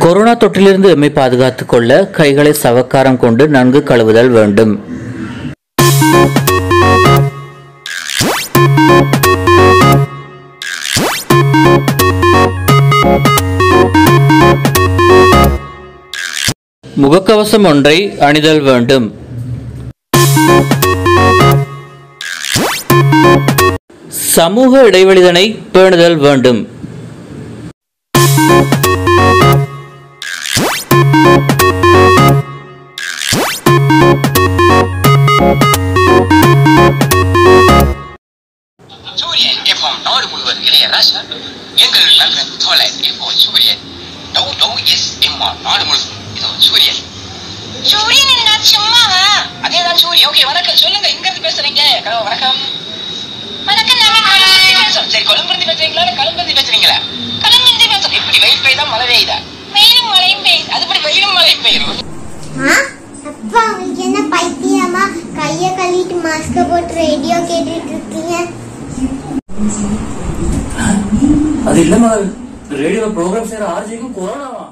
Corona தொற்றிலிருந்து எம்மை பாதுகாத்துக் கொள்ள கைகளை சவக்காரம் கொண்டு நன்கு கழுவுதல் வேண்டும் முகக்கவசம் ஒன்றை அணிதல் வேண்டும் சமூக இடைவெளிதனை பேணுதல் வேண்டும் சூரியன் எஃப்எம் நாடு முழுவதும் இளையராஜா எங்கள் நண்பன் தோழன் இப்போ சூரியன் டவு டவு எஸ் எம்மா நாடு முழுவதும் இதோ சூரியன் சூரியன் என்ன சும்மாவா அதேதான் சூரியன் ஓகே வணக்கம் சொல்லுங்க எங்க இருந்து பேசுறீங்க ஹலோ வணக்கம் வணக்கம் நாங்க கொழும்புலேருந்து பேசுறோம் சரி கொழும்புலேருந்து பேசுறீங்களா இல்ல கொழும்புலேருந்து பேசுறீங்களா கொழும்புலேருந்து பேசுறோம் இப்படி வெயில் பெய்தா மழை பெய்யுதா வெயிலும் மழையும் பெய்யுது அதுபடி வெயிலும் மழையும் பெய்யும் ஆ? அப்பா உங்களுக்கு என்ன பைத்தியமா கைய கழுவிட்டு மாஸ்க போட்டு ரேடியோ கேட்டுட்டு இருக்கீங்க அது இல்ல ரேடியோ ப்ரோக்ராம் செய்யற ஆர்ஜிக்கும் கொரோனா